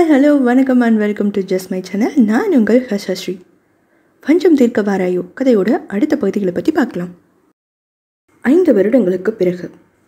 hi hello வணக்கம் and welcome to just my channel நான் உங்கள் ஹர்ஷஸ்ரீ பஞ்சம் தீர்க்க வாராயோ கதையோட அடுத்த பகுதிகளை பற்றி பார்க்கலாம் ஐந்து வருடங்களுக்கு பிறகு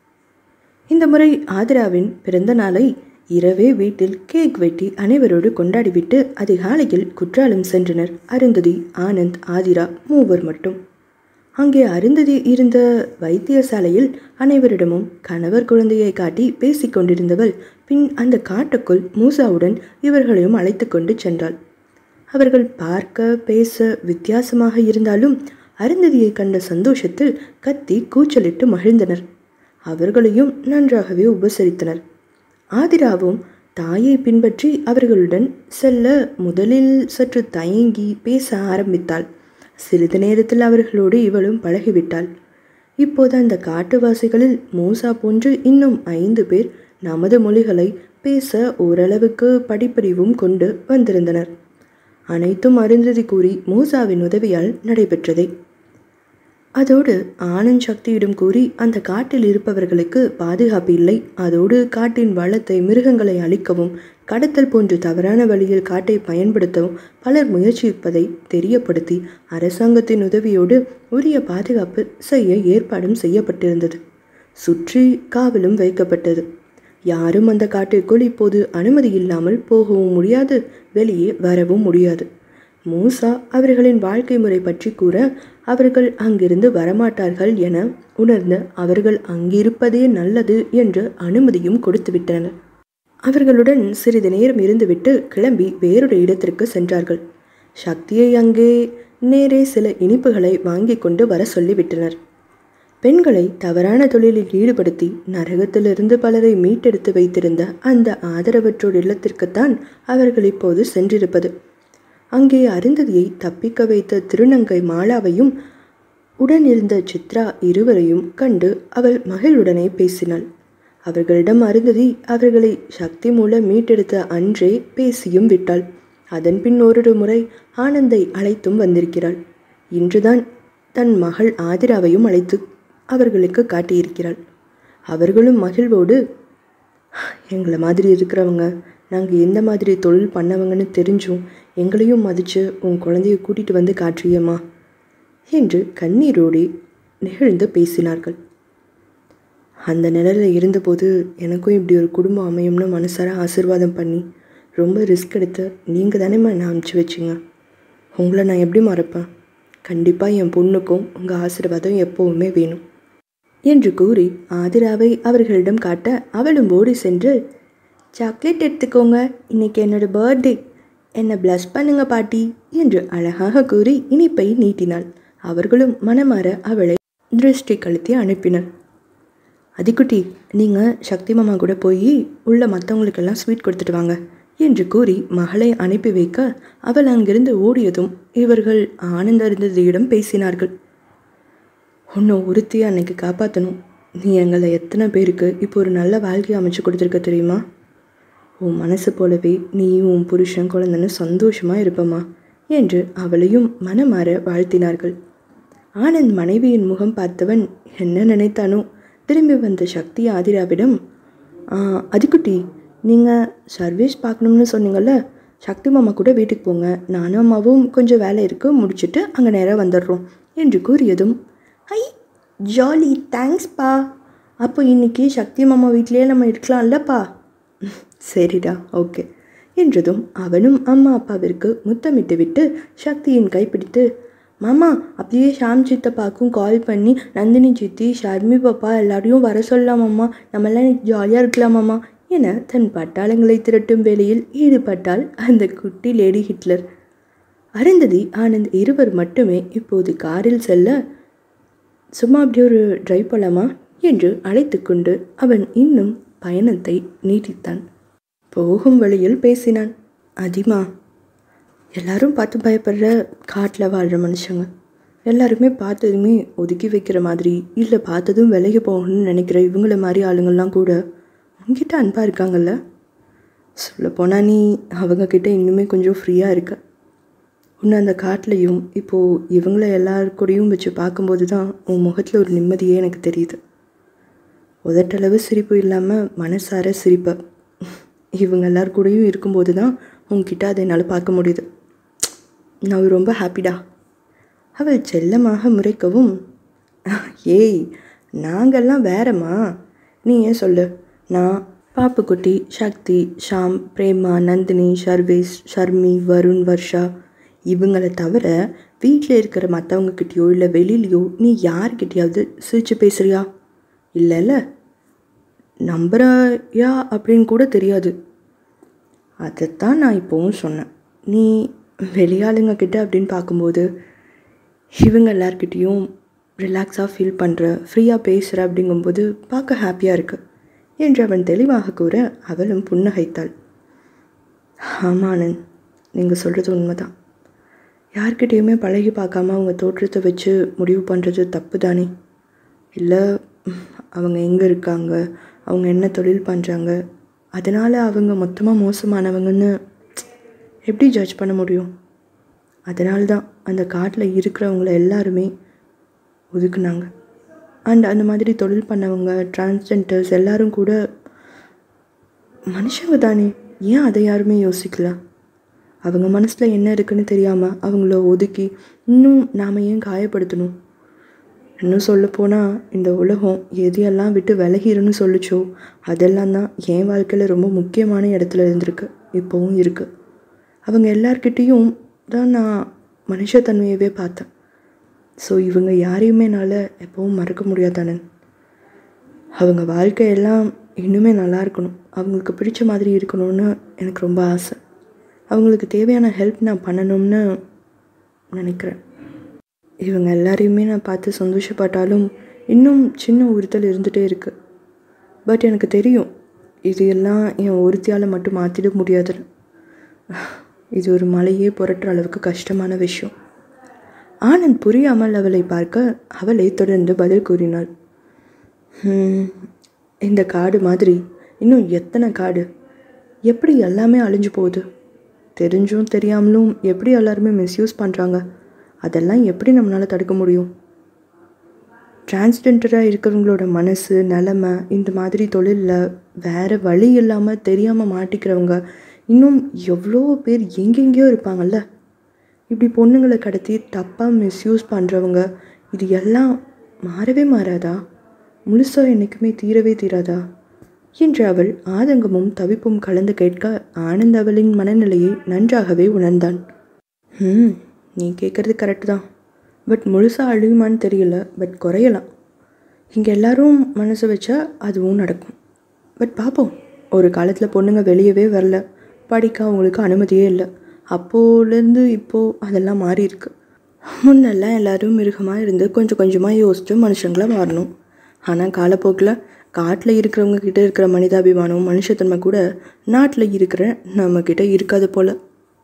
இந்த முறை ஆதிராவின் பிறந்த நாளை இரவே வீட்டில் கேக் வெட்டி அனைவரோடு கொண்டாடிவிட்டு அதிகாலையில் குற்றாலம் சென்றனர் அருந்ததி ஆனந்த் ஆதிரா மூவர் மட்டும் அங்கே அருந்ததி இருந்த வைத்தியசாலையில் அனைவரிடமும் கணவர் குழந்தையை காட்டி பேசிக் கொண்டிருந்தவள் பின் அந்த காட்டுக்குள் மூசாவுடன் இவர்களையும் அழைத்து கொண்டு சென்றாள் அவர்கள் பார்க்க பேச வித்தியாசமாக இருந்தாலும் அருந்ததியை கண்ட சந்தோஷத்தில் கத்தி கூச்சலிட்டு மகிழ்ந்தனர் அவர்களையும் நன்றாகவே உபசரித்தனர் ஆதிராவும் தாயை பின்பற்றி அவர்களுடன் செல்ல முதலில் சற்று தயங்கி பேச ஆரம்பித்தாள் சிறிது நேரத்தில் அவர்களோடு இவளும் பழகிவிட்டாள் இப்போது அந்த காட்டுவாசிகளில் மூசா போன்று இன்னும் ஐந்து பேர் நமது மொழிகளை பேச ஓரளவுக்கு படிப்பறிவும் கொண்டு வந்திருந்தனர் அனைத்தும் அருந்ததி கூறி மூசாவின் உதவியால் நடைபெற்றதே அதோடு ஆனந்த் சக்தியிடம் கூறி அந்த காட்டில் இருப்பவர்களுக்கு பாதுகாப்பு இல்லை அதோடு காட்டின் வளத்தை மிருகங்களை அழிக்கவும் கடத்தல் போன்ற தவறான வழியில் காட்டை பயன்படுத்தவும் பலர் முயற்சிப்பதை தெரியப்படுத்தி அரசாங்கத்தின் உதவியோடு உரிய பாதுகாப்பு செய்ய ஏற்பாடும் செய்யப்பட்டிருந்தது சுற்றி காவலும் வைக்கப்பட்டது யாரும் அந்த காட்டிற்குள் இப்போது அனுமதி இல்லாமல் போகவும் முடியாது வெளியே வரவும் முடியாது மூசா அவர்களின் வாழ்க்கை முறை பற்றி கூற அவர்கள் அங்கிருந்து வரமாட்டார்கள் என உணர்ந்து அவர்கள் அங்கிருப்பதே நல்லது என்று அனுமதியும் கொடுத்துவிட்டனர் அவர்களுடன் சிறிது நேரம் இருந்துவிட்டு கிளம்பி வேறொரு இடத்திற்கு சென்றார்கள் சக்தியை அங்கே நேரே சில இனிப்புகளை வாங்கி கொண்டு வர சொல்லிவிட்டனர் பெண்களை தவறான தொழிலில் ஈடுபடுத்தி நரகத்திலிருந்து பலரை மீட்டெடுத்து வைத்திருந்த அந்த ஆதரவற்றோர் இல்லத்திற்குத்தான் அவர்கள் இப்போது சென்றிருப்பது அங்கே அருந்ததியை தப்பிக்க வைத்த திருநங்கை மாலாவையும் உடன் இருந்த சித்ரா இருவரையும் கண்டு அவள் மகளுடனே பேசினாள் அவர்களிடம் அருந்ததி அவர்களை சக்தி மூலம் மீட்டெடுத்த அன்றே பேசியும் விட்டாள் அதன் பின் ஓரிரு முறை ஆனந்தை அழைத்தும் வந்திருக்கிறாள் இன்றுதான் தன் மகள் ஆதிராவையும் அழைத்து அவர்களுக்கு காட்டியிருக்கிறாள் அவர்களும் மகிழ்வோடு எங்களை மாதிரி இருக்கிறவங்க நாங்கள் எந்த மாதிரி தொழில் பண்ணவங்கன்னு தெரிஞ்சும் எங்களையும் மதித்து உன் குழந்தைய கூட்டிகிட்டு வந்து காட்டுறியம்மா என்று கண்ணீரோடே நிகழ்ந்து பேசினார்கள் அந்த நிலையில் இருந்தபோது எனக்கும் இப்படி ஒரு குடும்பம் அமையும்னு மனசார ஆசிர்வாதம் பண்ணி ரொம்ப ரிஸ்க் எடுத்து நீங்கள் தானேம்மா என்னை அனுப்பிச்சி வச்சிங்க உங்களை நான் எப்படி மறப்பேன் கண்டிப்பாக என் பொண்ணுக்கும் உங்கள் ஆசீர்வாதம் எப்போவுமே வேணும் என்று கூறி ஆதிராவை அவர்களிடம் காட்ட அவளும் ஓடி சென்று சாக்லேட் எடுத்துக்கோங்க இன்னைக்கு என்னோட பர்த்டே என்னை ப்ளஸ் பண்ணுங்க பாட்டி என்று அழகாக கூறி இனிப்பை நீட்டினாள் அவர்களும் மனமாற அவளை திருஷ்டி கழுத்தி அனுப்பினர் அதிக்குட்டி நீங்கள் சக்தி மாமா கூட போய் உள்ள மற்றவங்களுக்கெல்லாம் ஸ்வீட் கொடுத்துட்டு வாங்க என்று கூறி மகளை அனுப்பி வைக்க அவள் அங்கிருந்து ஓடியதும் இவர்கள் ஆனந்த அருந்ததியிடம் பேசினார்கள் உன்னை ஒருத்தியை அன்னைக்கு காப்பாற்றணும் நீ எங்களை எத்தனை பேருக்கு இப்போ ஒரு நல்ல வாழ்க்கையை அமைச்சு கொடுத்துருக்க தெரியுமா உன் மனசு போலவே நீ உன் புருஷன் குழந்தைன்னு சந்தோஷமாக இருப்பம்மா என்று அவளையும் மனமாற வாழ்த்தினார்கள் ஆனந்த் மனைவியின் முகம் பார்த்தவன் என்ன நினைத்தானோ திரும்பி வந்த சக்தி ஆதிராவிடம் அதுக்குட்டி நீங்கள் சர்வீஸ் பார்க்கணும்னு சொன்னீங்கல்ல சக்தி மாமா கூட வீட்டுக்கு போங்க நானும் அம்மாவும் கொஞ்சம் வேலை இருக்குது முடிச்சுட்டு அங்கே நேராக வந்துடுறோம் என்று கூறியதும் ஐ ஜாலி தேங்க்ஸ்ப்பா அப்போ இன்றைக்கி சக்தி மாமா வீட்லேயே நம்ம இருக்கலாம்லப்பா சரிடா ஓகே என்றதும் அவனும் அம்மா அப்பாவிற்கு முத்தமிட்டு விட்டு சக்தியின் கைப்பிடித்து மாமா அப்படியே ஷாம் சித்தப்பாக்கும் கால் பண்ணி நந்தினி சித்தி ஷர்மி பாப்பா எல்லாரையும் வர சொல்லலாமாம்மா நம்மளாம் இன்னைக்கு ஜாலியாக இருக்கலாமாம்மா என தன் பட்டாளங்களை திரட்டும் வேளையில் ஈடுபட்டாள் அந்த குட்டி லேடி ஹிட்லர் அருந்ததி ஆனந்த் இருவர் மட்டுமே இப்போது காரில் செல்ல சும்மா அப்படி ஒரு ட்ரைவ் போலாமா என்று அழைத்து கொண்டு அவன் இன்னும் பயணத்தை நீட்டித்தான் போகும் வழியில் பேசினான் அதிமா எல்லாரும் பார்த்து பயப்படுற காட்டில் வாழ்கிற மனுஷங்க எல்லாருமே பார்த்ததுமே ஒதுக்கி வைக்கிற மாதிரி இல்லை பார்த்ததும் விலகி போகணும்னு நினைக்கிற இவங்கள மாதிரி ஆளுங்கள்லாம் கூட உங்ககிட்ட அன்பாக இருக்காங்கல்ல சொல்லப்போனால் நீ அவங்கக்கிட்ட இன்னுமே கொஞ்சம் ஃப்ரீயாக இருக்க உன்னை அந்த காட்டிலையும் இப்போது இவங்கள எல்லாருக்கூடையும் வச்சு பார்க்கும்போது தான் உன் முகத்தில் ஒரு நிம்மதியே எனக்கு தெரியுது உதட்டளவு சிரிப்பு இல்லாமல் மனசார சிரிப்ப இவங்க எல்லார் கூடயும் இருக்கும்போது தான் உங்ககிட்ட அதை என்னால் பார்க்க முடியுது நான் ரொம்ப ஹாப்பிடா அவள் செல்லமாக முறைக்கவும் ஏய் நாங்கள்லாம் வேறம்மா நீ ஏன் சொல்லு நான் பாப்புக்குட்டி சக்தி ஷாம் பிரேமா நந்தினி ஷர்வேஷ் ஷர்மி வருண் வர்ஷா இவங்களை தவிர வீட்டில் இருக்கிற மற்றவங்கக்கிட்டேயோ இல்லை வெளியிலையோ நீ யார்கிட்டயாவது சிரித்து பேசுறியா இல்லைல்ல நம்புறாயா அப்படின்னு கூட தெரியாது அதைத்தான் நான் இப்போவும் சொன்னேன் நீ வெளியாளுங்க கிட்ட அப்படின்னு பார்க்கும்போது இவங்க எல்லார்கிட்டேயும் ரிலாக்ஸாக ஃபீல் பண்ணுற ஃப்ரீயாக பேசுகிற அப்படிங்கும்போது பார்க்க ஹாப்பியாக இருக்குது என்று அவன் தெளிவாக கூற அவளும் புன்னகைத்தாள் ஆமானன் நீங்கள் சொல்கிறது உண்மைதான் யார்கிட்டேயுமே பழகி பார்க்காம அவங்க தோற்றத்தை வச்சு முடிவு பண்ணுறது தப்பு தானே இல்லை அவங்க எங்கே இருக்காங்க அவங்க என்ன தொழில் பண்ணுறாங்க அதனால் அவங்க மொத்தமாக மோசமானவங்கன்னு எப்படி ஜட்ஜ் பண்ண முடியும் அதனால தான் அந்த காட்டில் இருக்கிறவங்கள எல்லாருமே ஒதுக்குனாங்க அண்ட் அந்த மாதிரி தொழில் பண்ணவங்க டிரான்ஸ்ஜெண்டர்ஸ் எல்லாரும் கூட மனுஷங்க தானே ஏன் அதை யாருமே யோசிக்கல அவங்க மனசில் என்ன இருக்குன்னு தெரியாமல் அவங்கள ஒதுக்கி இன்னும் நாம் ஏன் காயப்படுத்தணும் இன்னும் சொல்லப்போனால் இந்த உலகம் எதையெல்லாம் விட்டு விலகிருன்னு சொல்லிச்சோ அதெல்லாம் தான் என் வாழ்க்கையில் ரொம்ப முக்கியமான இடத்துல இருந்திருக்கு இப்போவும் இருக்குது அவங்க எல்லார்கிட்டேயும் தான் நான் மனுஷத்தன்மையவே பார்த்தேன் ஸோ இவங்க யாரையுமே என்னால் எப்போவும் மறக்க முடியாதானே அவங்க வாழ்க்கையெல்லாம் இன்னுமே நல்லா இருக்கணும் அவங்களுக்கு பிடிச்ச மாதிரி இருக்கணும்னு எனக்கு ரொம்ப ஆசை அவங்களுக்கு தேவையான ஹெல்ப் நான் பண்ணணும்னு நினைக்கிறேன் இவங்க எல்லாரையுமே நான் பார்த்து சந்தோஷப்பட்டாலும் இன்னும் சின்ன உறுத்தல் இருந்துகிட்டே இருக்குது பட் எனக்கு தெரியும் இது எல்லாம் என் ஒருத்தியால் மட்டும் மாற்றிட முடியாதுன்னு இது ஒரு மலையே புரட்டுற அளவுக்கு கஷ்டமான விஷயம் ஆனந்த் புரியாமல் அவளை பார்க்க அவளை தொடர்ந்து பதில் கூறினாள் இந்த காடு மாதிரி இன்னும் எத்தனை காடு எப்படி எல்லாமே அழிஞ்சு போகுது தெரிஞ்சும் தெரியாமலும் எப்படி எல்லாருமே மிஸ்யூஸ் பண்ணுறாங்க அதெல்லாம் எப்படி நம்மளால் தடுக்க முடியும் டிரான்ஸ்ஜெண்டராக இருக்கிறவங்களோட மனசு நிலமை இந்த மாதிரி தொழிலில் வேறு வழி இல்லாமல் தெரியாமல் மாட்டிக்கிறவங்க இன்னும் எவ்வளோ பேர் எங்கெங்கேயோ இருப்பாங்கல்ல இப்படி பொண்ணுங்களை கடத்தி தப்பாக மிஸ்யூஸ் பண்ணுறவங்க இது எல்லாம் மாறவே மாறாதா முழுசாக என்றைக்குமே தீரவே தீராதா என்று அவள் ஆதங்கமும் தவிப்பும் கலந்து கேட்க ஆனந்த் அவளின் மனநிலையை நன்றாகவே உணர்ந்தான் ம் நீ கேட்குறது கரெக்டு தான் பட் முழுசாக அழியுமான்னு தெரியல பட் குறையலாம் இங்கே எல்லாரும் மனசு வச்சா அதுவும் நடக்கும் பட் பார்ப்போம் ஒரு காலத்தில் பொண்ணுங்க வெளியவே வரல படிக்க அவங்களுக்கு அனுமதியே இல்லை அப்போலேருந்து இப்போது அதெல்லாம் மாறி இருக்கு முன்னெல்லாம் எல்லோரும் மிருகமாக இருந்து கொஞ்சம் கொஞ்சமாக யோசித்து மனுஷங்களாக மாறணும் ஆனால் காலப்போக்கில் காட்டில் இருக்கிறவங்க கிட்ட இருக்கிற மனிதாபிமானம் மனுஷத்தன்மை கூட நாட்டில் இருக்கிற நம்மக்கிட்ட இருக்காது போல்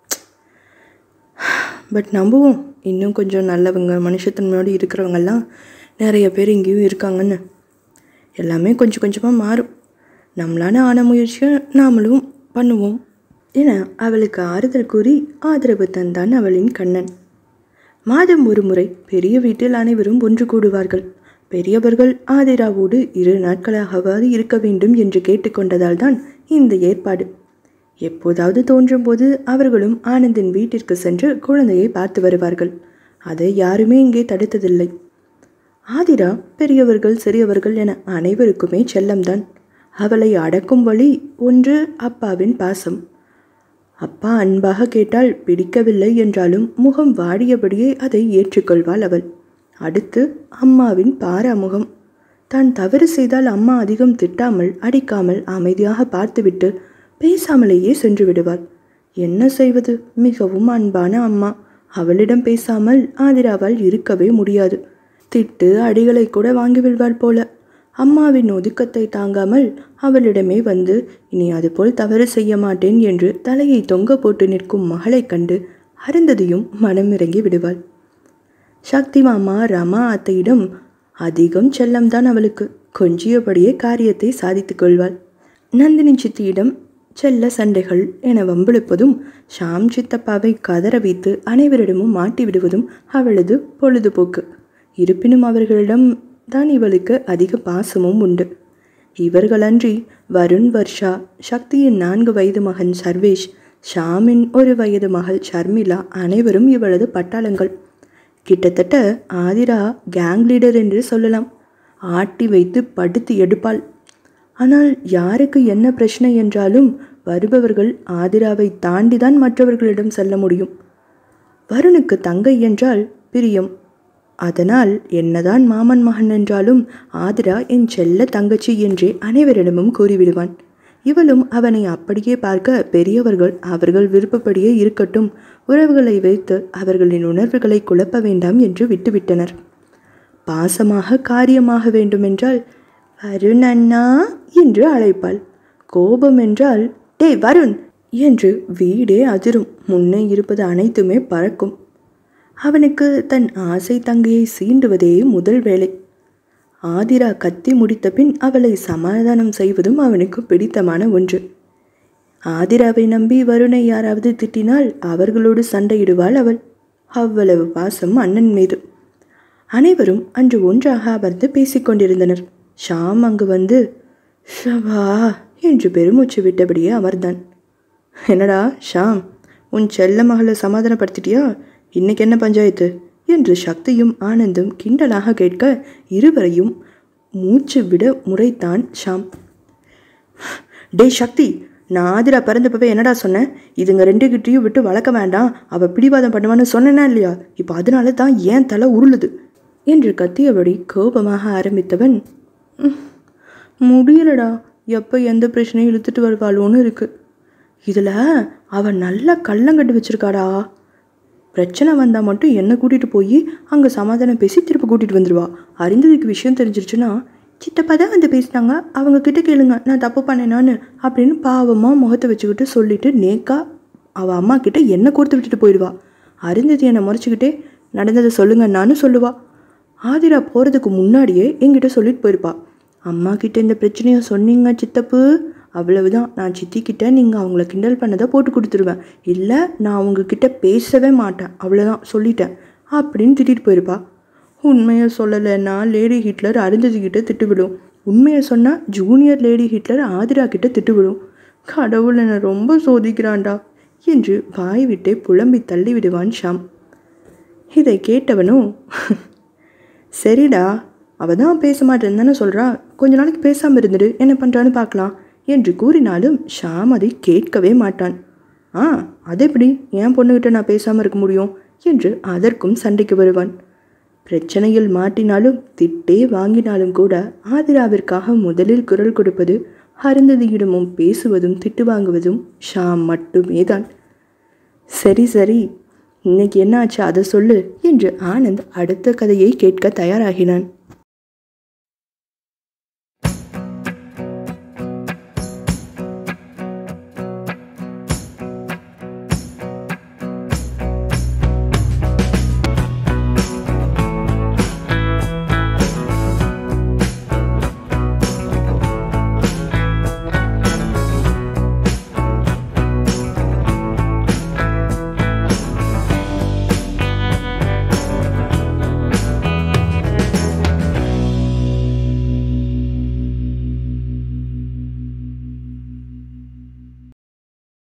பட் நம்புவோம் இன்னும் கொஞ்சம் நல்லவங்க மனுஷத்தன்மையோடு இருக்கிறவங்கெல்லாம் நிறைய பேர் இங்கேயும் இருக்காங்கன்னு எல்லாமே கொஞ்சம் கொஞ்சமாக மாறும் நம்மளான ஆன முயற்சியை நாமளும் பண்ணுவோம் என அவளுக்கு ஆறுதல் கூறி ஆதரவு தந்தான் அவளின் கண்ணன் மாதம் ஒரு முறை பெரிய வீட்டில் அனைவரும் ஒன்று கூடுவார்கள் பெரியவர்கள் ஆதிராவோடு இரு நாட்களாகவாது இருக்க வேண்டும் என்று கேட்டுக்கொண்டதால் தான் இந்த ஏற்பாடு எப்போதாவது தோன்றும் போது அவர்களும் ஆனந்தின் வீட்டிற்கு சென்று குழந்தையை பார்த்து வருவார்கள் அதை யாருமே இங்கே தடுத்ததில்லை ஆதிரா பெரியவர்கள் சிறியவர்கள் என அனைவருக்குமே செல்லம்தான் அவளை அடக்கும் வழி ஒன்று அப்பாவின் பாசம் அப்பா அன்பாக கேட்டால் பிடிக்கவில்லை என்றாலும் முகம் வாடியபடியே அதை ஏற்றுக்கொள்வாள் அவள் அடுத்து அம்மாவின் பாராமுகம் தான் தவறு செய்தால் அம்மா அதிகம் திட்டாமல் அடிக்காமல் அமைதியாக பார்த்துவிட்டு பேசாமலேயே சென்று விடுவாள் என்ன செய்வது மிகவும் அன்பான அம்மா அவளிடம் பேசாமல் ஆதிராவால் இருக்கவே முடியாது திட்டு அடிகளை கூட வாங்கி விடுவாள் போல அம்மாவின் ஒதுக்கத்தை தாங்காமல் அவளிடமே வந்து இனி அதுபோல் தவறு செய்ய மாட்டேன் என்று தலையை தொங்க போட்டு நிற்கும் மகளைக் கண்டு அருந்ததியும் மனமிறங்கி விடுவாள் சக்தி மாமா ரமா அத்தையிடம் அதிகம் செல்லம்தான் அவளுக்கு கொஞ்சியபடியே காரியத்தை சாதித்துக் கொள்வாள் நந்தினி சித்தியிடம் செல்ல சண்டைகள் என வம்பிழுப்பதும் ஷாம் சித்தப்பாவை கதற வைத்து அனைவரிடமும் மாட்டி விடுவதும் அவளது பொழுதுபோக்கு இருப்பினும் அவர்களிடம் தான் இவளுக்கு அதிக பாசமும் உண்டு இவர்களன்றி வருண் வர்ஷா சக்தியின் நான்கு வயது மகன் சர்வேஷ் ஷாமின் ஒரு வயது மகள் ஷர்மிளா அனைவரும் இவளது பட்டாளங்கள் கிட்டத்தட்ட ஆதிரா கேங் லீடர் என்று சொல்லலாம் ஆட்டி வைத்து படுத்து எடுப்பாள் ஆனால் யாருக்கு என்ன பிரச்சனை என்றாலும் வருபவர்கள் ஆதிராவை தாண்டிதான் மற்றவர்களிடம் செல்ல முடியும் வருணுக்கு தங்கை என்றால் பிரியம் அதனால் என்னதான் மாமன் மகன் என்றாலும் ஆதிரா என் செல்ல தங்கச்சி என்றே அனைவரிடமும் கூறிவிடுவான் இவளும் அவனை அப்படியே பார்க்க பெரியவர்கள் அவர்கள் விருப்பப்படியே இருக்கட்டும் உறவுகளை வைத்து அவர்களின் உணர்வுகளை குழப்ப வேண்டாம் என்று விட்டுவிட்டனர் பாசமாக காரியமாக வேண்டுமென்றால் வருண் அண்ணா என்று அழைப்பாள் கோபம் என்றால் டேய் வருண் என்று வீடே அதிரும் முன்னே இருப்பது அனைத்துமே பறக்கும் அவனுக்கு தன் ஆசை தங்கையை சீண்டுவதே முதல் வேலை ஆதிரா கத்தி முடித்த பின் அவளை சமாதானம் செய்வதும் அவனுக்கு பிடித்தமான ஒன்று ஆதிராவை நம்பி வருணை யாராவது திட்டினால் அவர்களோடு சண்டையிடுவாள் அவள் அவ்வளவு பாசம் அண்ணன் மீது அனைவரும் அன்று ஒன்றாக அமர்ந்து பேசிக்கொண்டிருந்தனர் ஷாம் அங்கு வந்து ஷபா என்று பெருமூச்சு விட்டபடியே அமர்ந்தான் என்னடா ஷாம் உன் செல்ல மகளை சமாதானப்படுத்திட்டியா இன்னைக்கு என்ன பஞ்சாயத்து என்று சக்தியும் ஆனந்தும் கிண்டலாக கேட்க இருவரையும் மூச்சு விட முறைத்தான் ஷாம் டே சக்தி நான் ஆதிரா பிறந்தப்பவே என்னடா சொன்னேன் இதுங்க ரெண்டு கிட்டையும் விட்டு வளர்க்க வேண்டாம் அவள் பிடிவாதம் பண்ணுவான்னு சொன்னேனா இல்லையா இப்போ அதனால தான் ஏன் தலை உருளுது என்று கத்தியபடி கோபமாக ஆரம்பித்தவன் "ம், முடியலடா எப்போ எந்த பிரச்சனையும் இழுத்துட்டு வருவாளோன்னு இருக்கு இதில் அவன் நல்லா கள்ளங்கட்டு வச்சிருக்காடா பிரச்சனை வந்தால் மட்டும் என்னை கூட்டிகிட்டு போய் அங்கே சமாதானம் பேசி திருப்பி கூட்டிகிட்டு வந்துடுவா அறிந்ததுக்கு விஷயம் தெரிஞ்சிருச்சுன்னா சித்தப்பா தான் வந்து பேசினாங்க அவங்க கிட்ட கேளுங்க நான் தப்பு பண்ணேனான்னு அப்படின்னு பாவமாக முகத்தை வச்சுக்கிட்டு சொல்லிட்டு நேக்கா அவள் அம்மா கிட்ட என்ன கொடுத்து விட்டுட்டு போயிடுவா அறிந்தது என்னை முறைச்சிக்கிட்டே நடந்ததை சொல்லுங்க நானும் சொல்லுவா ஆதிரா போகிறதுக்கு முன்னாடியே என்கிட்ட சொல்லிட்டு போயிருப்பா அம்மா கிட்ட இந்த பிரச்சனையை சொன்னீங்க சித்தப்பு அவ்வளவுதான் நான் சித்தி கிட்ட நீங்கள் அவங்கள கிண்டல் பண்ணதை போட்டு கொடுத்துருவேன் இல்லை நான் உங்ககிட்ட பேசவே மாட்டேன் அவ்வளோதான் சொல்லிட்டேன் அப்படின்னு திட்டிட்டு போயிருப்பா உண்மையை சொல்லலைன்னா லேடி ஹிட்லர் அருந்ததி கிட்ட திட்டுவிடும் உண்மையை சொன்னால் ஜூனியர் லேடி ஹிட்லர் ஆதிரா கிட்ட திட்டுவிடும் கடவுள் என்னை ரொம்ப சோதிக்கிறான்டா என்று வாய் விட்டே புலம்பி தள்ளி விடுவான் ஷாம் இதை கேட்டவனும் சரிடா அவ தான் பேச மாட்டேன்னு தானே சொல்கிறா கொஞ்ச நாளைக்கு பேசாமல் இருந்துடு என்ன பண்ணுறான்னு பார்க்கலாம் என்று கூறினாலும் ஷாம் அதை கேட்கவே மாட்டான் ஆ அது எப்படி என் பொண்ணுகிட்ட நான் பேசாமல் இருக்க முடியும் என்று அதற்கும் சண்டைக்கு வருவான் பிரச்சனையில் மாட்டினாலும் திட்டே வாங்கினாலும் கூட ஆதிராவிற்காக முதலில் குரல் கொடுப்பது அருந்ததியிடமும் பேசுவதும் திட்டு வாங்குவதும் ஷாம் மட்டுமே தான் சரி சரி இன்னைக்கு என்ன ஆச்சு அதை சொல்லு என்று ஆனந்த் அடுத்த கதையை கேட்க தயாராகினான்